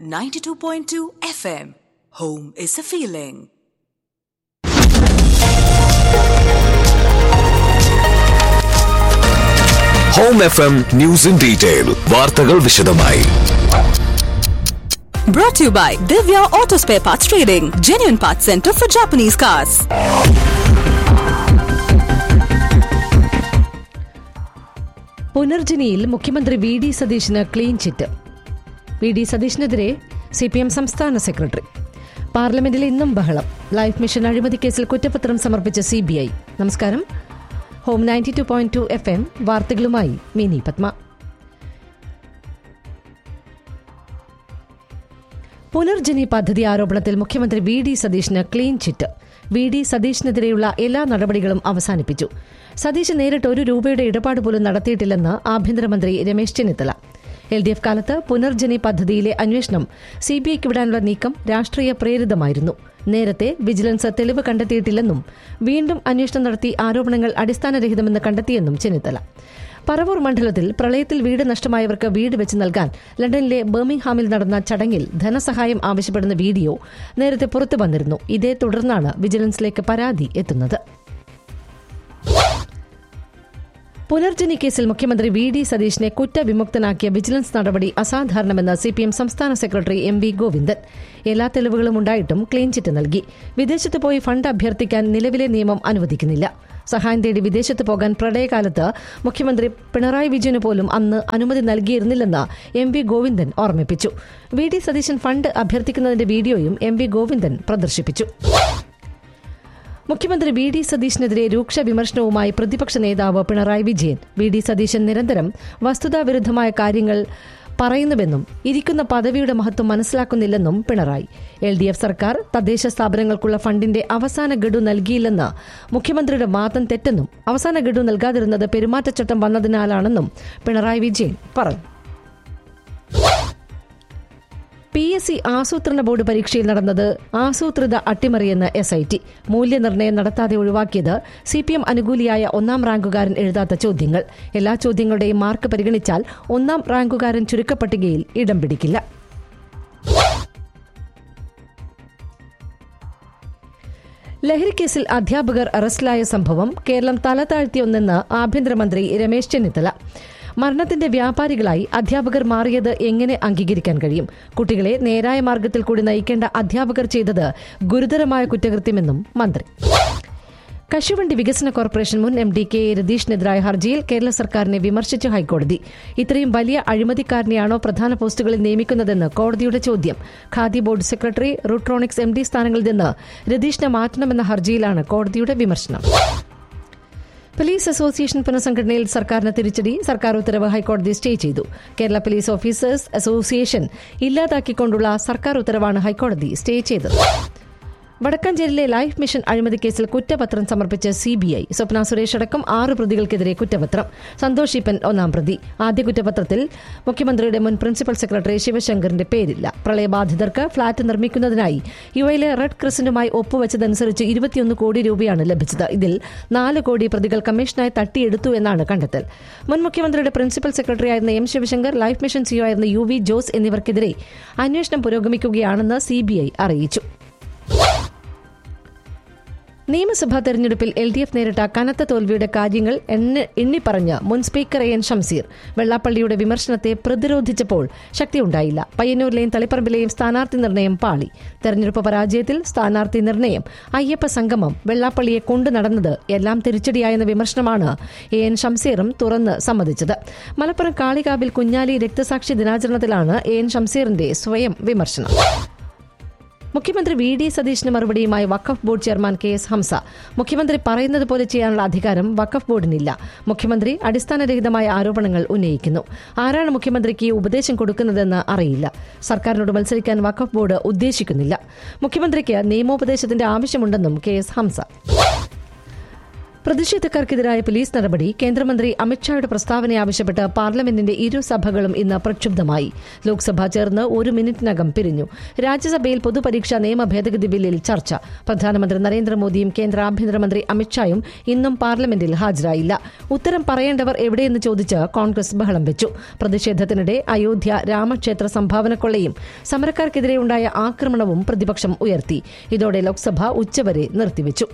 92.2 FM. Home is a feeling. Home F M news in detail വാർത്തകൾ വിശദമായി Brought to you by Divya Auto Spare Parts Trading, genuine parts center for Japanese cars. പുനർജനിയിൽ മുഖ്യമന്ത്രി V D സതീശന് clean chit V D സതീശനെതിരെ C P M സംസ്ഥാന secretary പാർലമെന്റിൽ ഇന്നും ബഹളം ലൈഫ് മിഷൻ അഴിമതി കേസിൽ കുറ്റപത്രം സമർപ്പിച്ച സി ബി ഐ നമസ്കാരം home ninety two point two F M വാർത്തകളുമായി മിനി പത്മ പുനർജനി പദ്ധതി ആരോപണത്തിൽ മുഖ്യമന്ത്രി വി ഡി സതീശന് ക്ലീൻ ചിറ്റ് വി ഡി സതീശിനെതിരെയുള്ള എല്ലാ നടപടികളും അവസാനിപ്പിച്ചു സതീശ് നേരിട്ട് ഒരു രൂപയുടെ ഇടപാട് പോലും നടത്തിയിട്ടില്ലെന്ന് ആഭ്യന്തരമന്ത്രി Ramesh Chennithala L D F കാലത്ത് പുനർജനി പദ്ധതിയിലെ അന്വേഷണം സി ബി ഐക്ക് വിടാനുള്ള നീക്കം രാഷ്ട്രീയ പ്രേരിതമായിരുന്നു നേരത്തെ വിജിലൻസ് തെളിവ് കണ്ടെത്തിയിട്ടില്ലെന്നും വീണ്ടും അന്വേഷണം നടത്തി ആരോപണങ്ങൾ അടിസ്ഥാനരഹിതമെന്ന് കണ്ടെത്തിയെന്നും ചെന്നിത്തല പറവൂർ മണ്ഡലത്തിൽ പ്രളയത്തിൽ വീട് നഷ്ടമായവർക്ക് വീട് വെച്ച് നൽകാൻ ലണ്ടനിലെ ബർമിംഗ്ഹാമിൽ നടന്ന ചടങ്ങിൽ ധനസഹായം ആവശ്യപ്പെടുന്ന വീഡിയോ നേരത്തെ പുറത്തു വന്നിരുന്നു ഇതേ തുടർന്നാണ് വിജിലൻസിലേക്ക് പരാതി എത്തുന്നത് പുനർജനി കേസിൽ മുഖ്യമന്ത്രി വി ഡി സതീഷിനെ കുറ്റവിമുക്തനാക്കിയ വിജിലൻസ് നടപടി അസാധാരണമെന്ന് സി പി എം സംസ്ഥാന സെക്രട്ടറി എം വി ഗോവിന്ദൻ എല്ലാ തെളിവുകളും ഉണ്ടായിട്ടും ക്ലീൻ ചിറ്റ് നൽകി വിദേശത്ത് പോയി ഫണ്ട് അഭ്യർത്ഥിക്കാൻ നിലവിലെ നിയമം അനുവദിക്കുന്നില്ല സഹായം തേടി വിദേശത്ത് പോകാൻ പ്രളയകാലത്ത് മുഖ്യമന്ത്രി പിണറായി വിജയന് പോലും അന്ന് അനുമതി നൽകിയിരുന്നില്ലെന്ന് എം വി ഗോവിന്ദൻ ഓർമ്മിപ്പിച്ചു വി ഡി സതീശൻ ഫണ്ട് അഭ്യർത്ഥിക്കുന്നതിന്റെ വീഡിയോയും എം വി ഗോവിന്ദൻ പ്രദർശിപ്പിച്ചു മുഖ്യമന്ത്രി വി ഡി സതീശിനെതിരെ രൂക്ഷ വിമർശനവുമായി പ്രതിപക്ഷ നേതാവ് പിണറായി വിജയൻ വി ഡി സതീശൻ നിരന്തരം വസ്തുതാവിരുദ്ധമായ കാര്യങ്ങൾ പറയുന്നുവെന്നും ഇരിക്കുന്ന പദവിയുടെ മഹത്വം മനസ്സിലാക്കുന്നില്ലെന്നും പിണറായി എൽ ഡി എഫ് സർക്കാർ തദ്ദേശ സ്ഥാപനങ്ങൾക്കുള്ള ഫണ്ടിന്റെ അവസാന ഗഡു നൽകിയില്ലെന്ന് മുഖ്യമന്ത്രിയുടെ വാദം തെറ്റെന്നും അവസാന ഗഡു നൽകാതിരുന്നത് പെരുമാറ്റച്ചട്ടം വന്നതിനാലാണെന്നും പിണറായി വിജയൻ പറഞ്ഞു പി എസ് സി ആസൂത്രണ ബോർഡ് പരീക്ഷയിൽ നടന്നത് ആസൂത്രിത അട്ടിമറിയെന്ന് എസ് ഐ ടി മൂല്യനിർണ്ണയം നടത്താതെ ഒഴിവാക്കിയത് സി പി എം അനുകൂലിയായ ഒന്നാം റാങ്കുകാരൻ എഴുതാത്ത ചോദ്യങ്ങൾ എല്ലാ ചോദ്യങ്ങളുടെയും മാർക്ക് പരിഗണിച്ചാൽ ഒന്നാം റാങ്കുകാരൻ ചുരുക്കപ്പട്ടികയിൽ ഇടം പിടിക്കില്ല ലഹരിക്കേസിൽ അധ്യാപകർ അറസ്റ്റിലായ സംഭവം കേരളം തലതാഴ്ത്തിയൊന്നെന്ന് ആഭ്യന്തരമന്ത്രി രമേശ് ചെന്നിത്തല മരണത്തിന്റെ വ്യാപാരികളായി അധ്യാപകർ മാറിയത് എങ്ങനെ അംഗീകരിക്കാൻ കഴിയും കുട്ടികളെ നേരായ മാർഗത്തിൽ കൂടി നയിക്കേണ്ട അധ്യാപകർ ചെയ്തത് ഗുരുതരമായ കുറ്റകൃത്യമെന്നും മന്ത്രി കശുവണ്ടി വികസന കോർപ്പറേഷൻ മുൻ എം ഡി കെ എ രതീഷിനെതിരായ ഹർജിയിൽ കേരള സർക്കാരിനെ വിമർശിച്ച ഹൈക്കോടതി ഇത്രയും വലിയ അഴിമതിക്കാരനെയാണോ പ്രധാന പോസ്റ്റുകളിൽ നിയമിക്കുന്നതെന്ന് കോടതിയുടെ ചോദ്യം ഖാദി ബോർഡ് സെക്രട്ടറി റൂട്രോണിക്സ് എം ഡി സ്ഥാനങ്ങളിൽ നിന്ന് രതീഷിനെ മാറ്റണമെന്ന ഹർജിയിലാണ് കോടതിയുടെ വിമർശനം പോലീസ് അസോസിയേഷൻ പുനഃസംഘടനയിൽ സർക്കാരിന് തിരിച്ചടി സർക്കാർ ഉത്തരവ് ഹൈക്കോടതി സ്റ്റേ ചെയ്തു കേരള പോലീസ് ഓഫീസേഴ്സ് അസോസിയേഷൻ ഇല്ലാതാക്കിക്കൊണ്ടുള്ള സർക്കാർ ഉത്തരവാണ് ഹൈക്കോടതി സ്റ്റേ ചെയ്തത് വടക്കാഞ്ചേരിയിലെ ലൈഫ് മിഷൻ അഴിമതി കേസിൽ കുറ്റപത്രം സമർപ്പിച്ച സിബിഐ സ്വപ്ന സുരേഷ് അടക്കം ആറ് പ്രതികൾക്കെതിരെ കുറ്റപത്രം സന്തോഷ് ഈപ്പൻ ഒന്നാം പ്രതി ആദ്യ കുറ്റപത്രത്തിൽ മുഖ്യമന്ത്രിയുടെ മുൻ പ്രിൻസിപ്പൽ സെക്രട്ടറി ശിവശങ്കറിന്റെ പേരില്ല പ്രളയബാധിതർക്ക് ഫ്ളാറ്റ് നിർമ്മിക്കുന്നതിനായി യുഎയിലെ റെഡ് ക്രിസന്റുമായി ഒപ്പുവെച്ചതനുസരിച്ച് ഇരുപത്തിയൊന്ന് കോടി രൂപയാണ് ലഭിച്ചത് ഇതിൽ നാല് കോടി പ്രതികൾ കമ്മീഷനായി തട്ടിയെടുത്തു എന്നാണ് കണ്ടെത്തൽ മുൻ മുഖ്യമന്ത്രിയുടെ പ്രിൻസിപ്പൽ സെക്രട്ടറിയായിരുന്ന M Sivasankar life mission CEO ആയിരുന്ന യു വി ജോസ് എന്നിവർക്കെതിരെ അന്വേഷണം പുരോഗമിക്കുകയാണെന്ന് സിബിഐ അറിയിച്ചു നിയമസഭാ തെരഞ്ഞെടുപ്പിൽ എൽ ഡി എഫ് നേരിട്ട കനത്ത തോൽവിയുടെ കാര്യങ്ങൾ എണ്ണിപ്പറഞ്ഞ് മുൻ സ്പീക്കർ എ എൻ ഷംസീർ വെള്ളാപ്പള്ളിയുടെ വിമർശനത്തെ പ്രതിരോധിച്ചപ്പോൾ ശക്തിയുണ്ടായില്ല പയ്യന്നൂരിലെയും തളിപ്പറമ്പിലെയും സ്ഥാനാർത്ഥി നിർണയം പാളി തെരഞ്ഞെടുപ്പ് പരാജയത്തിൽ സ്ഥാനാർത്ഥി നിർണയം അയ്യപ്പ സംഗമം വെള്ളാപ്പള്ളിയെ കൊണ്ടു നടന്നത് എല്ലാം തിരിച്ചടിയായെന്ന വിമർശനമാണ് എ എൻ ഷംസീറും തുറന്ന് സമ്മതിച്ചത് മലപ്പുറം കാളികാവിൽ കുഞ്ഞാലി രക്തസാക്ഷി ദിനാചരണത്തിലാണ് എ എൻ ഷംസീറിന്റെ സ്വയം വിമർശനം മുഖ്യമന്ത്രി വി ഡി സതീഷിന് മറുപടിയുമായി Waqf board chairman K S Hamza മുഖ്യമന്ത്രി പറയുന്നത് പോലെ ചെയ്യാനുള്ള അധികാരം വഖഫ് ബോർഡിനില്ല മുഖ്യമന്ത്രി അടിസ്ഥാനരഹിതമായ ആരോപണങ്ങൾ ഉന്നയിക്കുന്നു ആരാണ് മുഖ്യമന്ത്രിക്ക് ഈ ഉപദേശം കൊടുക്കുന്നതെന്ന് അറിയില്ല സർക്കാരിനോട് മത്സരിക്കാൻ വഖഫ് ബോർഡ് ഉദ്ദേശിക്കുന്നില്ല മുഖ്യമന്ത്രിക്ക് നിയമോപദേശത്തിന്റെ ആവശ്യമുണ്ടെന്നും കെ എസ് ഹംസ പ്രതിഷേധക്കാർക്കെതിരായ പോലീസ് നടപടി കേന്ദ്രമന്ത്രി അമിത്ഷായുടെ പ്രസ്താവന ആവശ്യപ്പെട്ട് പാർലമെന്റിന്റെ ഇരു സഭകളും ഇന്ന് പ്രക്ഷുബ്ധമായി ലോക്സഭ ചേർന്ന് ഒരു മിനിറ്റിനകം പിരിഞ്ഞു രാജ്യസഭയിൽ പൊതുപരീക്ഷാ നിയമ ഭേദഗതി ബില്ലിൽ ചർച്ച പ്രധാനമന്ത്രി നരേന്ദ്രമോദിയും കേന്ദ്ര ആഭ്യന്തരമന്ത്രി അമിത്ഷായും ഇന്നും പാർലമെന്റിൽ ഹാജരായില്ല ഉത്തരം പറയേണ്ടവർ എവിടെയെന്ന് ചോദിച്ച് കോൺഗ്രസ് ബഹളം വെച്ചു പ്രതിഷേധത്തിനിടെ അയോധ്യ രാമക്ഷേത്ര സംഭാവനക്കൊള്ളയും സമരക്കാർക്കെതിരെയുണ്ടായ ആക്രമണവും പ്രതിപക്ഷം ഉയർത്തി ഇതോടെ ലോക്സഭ ഉച്ചവരെ നിർത്തിവച്ചു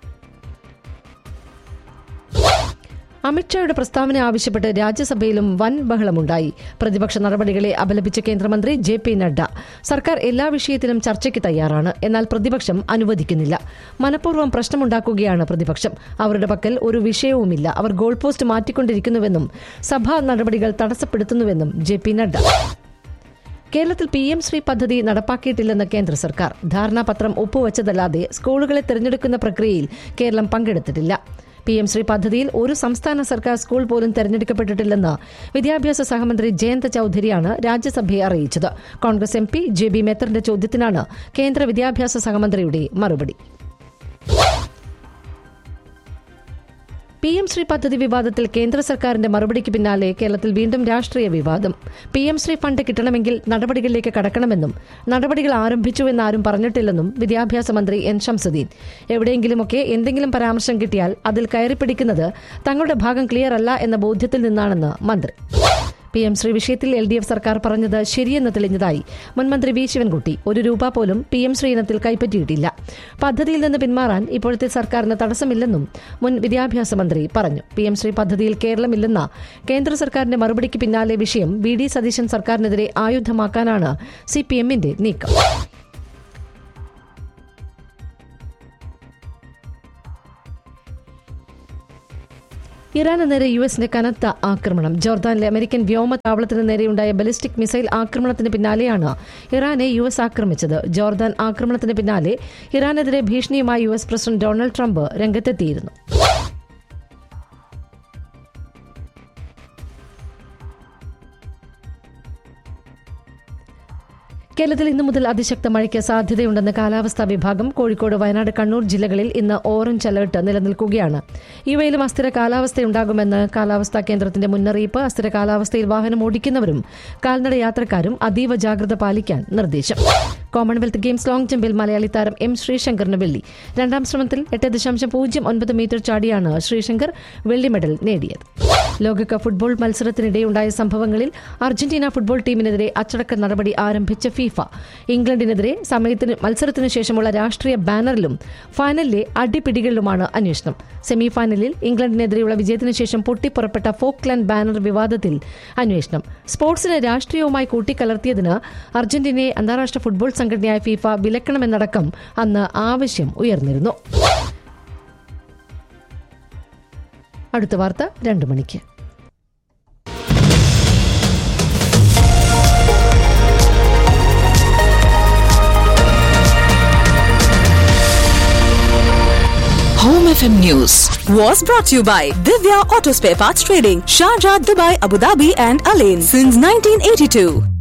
അമിത്ഷായുടെ പ്രസ്താവന ആവശ്യപ്പെട്ട് രാജ്യസഭയിലും വൻ ബഹളമുണ്ടായി പ്രതിപക്ഷ നടപടികളെ അപലപിച്ച കേന്ദ്രമന്ത്രി ജെ പി നഡ്ഡ സർക്കാർ എല്ലാ വിഷയത്തിലും ചർച്ചയ്ക്ക് തയ്യാറാണ് എന്നാൽ പ്രതിപക്ഷം അനുവദിക്കുന്നില്ല മനഃപൂർവ്വം പ്രശ്നമുണ്ടാക്കുകയാണ് പ്രതിപക്ഷം അവരുടെ പക്കൽ ഒരു വിഷയവുമില്ല അവർ ഗോൾ പോസ്റ്റ് മാറ്റിക്കൊണ്ടിരിക്കുന്നുവെന്നും സഭാ നടപടികൾ തടസ്സപ്പെടുത്തുന്നുവെന്നും ജെ പി നഡ്ഡ കേരളത്തിൽ പി എം ശ്രീ പദ്ധതി നടപ്പാക്കിയിട്ടില്ലെന്ന് കേന്ദ്ര സർക്കാർ ധാരണാപത്രം ഒപ്പുവച്ചതല്ലാതെ സ്കൂളുകളെ തെരഞ്ഞെടുക്കുന്ന പ്രക്രിയയിൽ കേരളം പങ്കെടുത്തിട്ടില്ല പി എം ശ്രീ പദ്ധതിയിൽ ഒരു സംസ്ഥാന സർക്കാർ സ്കൂൾ പോലും തെരഞ്ഞെടുക്കപ്പെട്ടിട്ടില്ലെന്ന് വിദ്യാഭ്യാസ സഹമന്ത്രി ജയന്ത് ചൌധരിയാണ് രാജ്യസഭയെ അറിയിച്ചത് Congress M P J B മെത്തറിന്റെ ചോദ്യത്തിനാണ് കേന്ദ്ര വിദ്യാഭ്യാസ സഹമന്ത്രിയുടെ മറുപടി പി എം ശ്രീ പദ്ധതി വിവാദത്തിൽ കേന്ദ്ര സർക്കാരിന്റെ മറുപടിക്ക് പിന്നാലെ കേരളത്തിൽ വീണ്ടും രാഷ്ട്രീയ വിവാദം പി എം ശ്രീ ഫണ്ട് കിട്ടണമെങ്കിൽ നടപടികളിലേക്ക് കടക്കണമെന്നും നടപടികൾ ആരംഭിച്ചുവെന്ന് ആരും പറഞ്ഞിട്ടില്ലെന്നും വിദ്യാഭ്യാസ മന്ത്രി എൻ ഷംസുദ്ദീൻ എവിടെയെങ്കിലുമൊക്കെ എന്തെങ്കിലും പരാമർശം കിട്ടിയാൽ അതിൽ കയറിപ്പിടിക്കുന്നത് തങ്ങളുടെ ഭാഗം ക്ലിയർ അല്ല എന്ന ബോധ്യത്തിൽ നിന്നാണെന്ന് മന്ത്രി പി എം ശ്രീ വിഷയത്തിൽ എൽ ഡി എഫ് സർക്കാർ പറഞ്ഞത് ശരിയെന്ന് തെളിഞ്ഞതായി മുൻമന്ത്രി വി ശിവൻകുട്ടി ഒരു രൂപ പോലും പി എം ശ്രീ ഇനത്തിൽ കൈപ്പറ്റിയിട്ടില്ല പദ്ധതിയിൽ നിന്ന് പിന്മാറാൻ ഇപ്പോഴത്തെ സർക്കാരിന് തടസ്സമില്ലെന്നും മുൻ വിദ്യാഭ്യാസ മന്ത്രി പറഞ്ഞു പി എം ശ്രീ പദ്ധതിയിൽ കേരളമില്ലെന്ന കേന്ദ്ര സർക്കാരിന്റെ മറുപടിക്ക് പിന്നാലെ വിഷയം വി ഡി സതീശൻ സർക്കാരിനെതിരെ ആയുധമാക്കാനാണ് സി പി എമ്മിന്റെ നീക്കം ഇറാന് നേരെ യു എസിന്റെ കനത്ത ആക്രമണം ജോർദാനിലെ അമേരിക്കൻ വ്യോമതാവളത്തിന് നേരെയുണ്ടായ ബലിസ്റ്റിക് മിസൈൽ ആക്രമണത്തിന് പിന്നാലെയാണ് ഇറാനെ യു എസ് ആക്രമിച്ചത് ജോർദാൻ ആക്രമണത്തിന് പിന്നാലെ ഇറാനെതിരെ ഭീഷണിയുമായി U S president Donald Trump രംഗത്തെത്തിയിരുന്നു കേരളത്തിൽ ഇന്നു മുതൽ അതിശക്ത മഴയ്ക്ക് സാധ്യതയുണ്ടെന്ന് കാലാവസ്ഥാ വിഭാഗം കോഴിക്കോട് വയനാട് കണ്ണൂർ ജില്ലകളിൽ ഇന്ന് ഓറഞ്ച് അലർട്ട് നിലനിൽക്കുകയാണ് ഇവയിലും അസ്ഥിര കാലാവസ്ഥയുണ്ടാകുമെന്ന് കാലാവസ്ഥാ കേന്ദ്രത്തിന്റെ മുന്നറിയിപ്പ് അസ്ഥിര കാലാവസ്ഥയിൽ വാഹനം ഓടിക്കുന്നവരും കാൽനട യാത്രക്കാരും അതീവ ജാഗ്രത പാലിക്കാൻ നിർദ്ദേശം കോമൺവെൽത്ത് ഗെയിംസ് ലോങ് ജമ്പിൽ മലയാളി താരം എം ശ്രീശങ്കറിന് വെള്ളി രണ്ടാം ശ്രമത്തിൽ എട്ട് ദശാംശം പൂജ്യം ഒൻപത് മീറ്റർ ചാടിയാണ് ശ്രീശങ്കർ വെള്ളി മെഡൽ നേടിയത് ലോകകപ്പ് ഫുട്ബോൾ മത്സരത്തിനിടെയുണ്ടായ സംഭവങ്ങളിൽ അർജന്റീന ഫുട്ബോൾ ടീമിനെതിരെ അച്ചടക്ക നടപടി ആരംഭിച്ച ഫിഫ ഇംഗ്ലണ്ടിനെതിരെ സമയത്തിന് മത്സരത്തിനു ശേഷമുള്ള രാഷ്ട്രീയ ബാനറിലും ഫൈനലിലെ അടിപിടികളിലുമാണ് അന്വേഷണം സെമി ഫൈനലിൽ ഇംഗ്ലണ്ടിനെതിരെയുള്ള വിജയത്തിനു ശേഷം പൊട്ടിപ്പുറപ്പെട്ട ഫോക്ലാൻഡ് ബാനർ വിവാദത്തിൽ അന്വേഷണം സ്പോർട്സിനെ രാഷ്ട്രീയവുമായി കൂട്ടിക്കലർത്തിയതിന് അർജന്റീനയെ അന്താരാഷ്ട്ര ഫുട്ബോൾ സംഘടനയായ ഫിഫ വിലക്കണമെന്നടക്കം അന്ന് ആവശ്യം ഉയർന്നിരുന്നു അടുത്ത വാർത്ത രണ്ടു മണിക്ക് Home FM News was brought to you by Divya Auto Spare Parts Trading, Sharjah, Dubai, Abu Dhabi, and Alain since 1982.